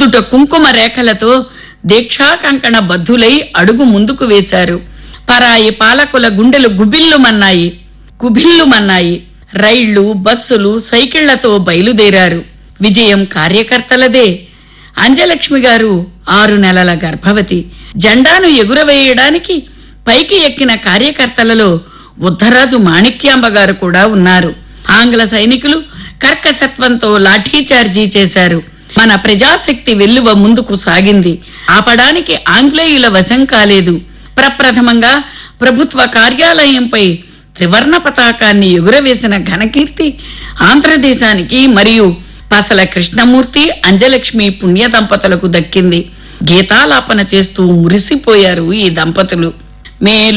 నుదుట కుంకుమ రేఖలతో దీక్షా కంకణ బద్ధులై అడుగు ముందుకు వేశారు పరాయి పాలకుల గుండెలు గుబిల్లుమన్నాయి కుభిల్లుమన్నాయి రైళ్లు బస్సులు సైకిళ్లతో బయలుదేరారు విజయం కార్యకర్తలదే అంజలక్ష్మి గారు ఆరు నెలల గర్భవతి జెండాను ఎగురవేయడానికి పైకి ఎక్కిన కార్యకర్తలలో ఉద్ధరాజు మాణిక్యాంబ గారు కూడా ఉన్నారు ఆంగ్ల సైనికులు కర్కశత్వంతో లాఠీచార్జీ చేశారు మన ప్రజాశక్తి వెల్లువ ముందుకు సాగింది ఆపడానికి ఆంగ్లేయుల వశం కాలేదు ప్రప్రథమంగా ప్రభుత్వ కార్యాలయంపై త్రివర్ణ పతాకాన్ని ఎగురవేసిన ఘనకీర్తి ఆంధ్రదేశానికి మరియు పసల కృష్ణమూర్తి అంజలక్ష్మి పుణ్య దంపతులకు దక్కింది గీతాలాపన చేస్తూ మురిసిపోయారు ఈ దంపతులు మేలు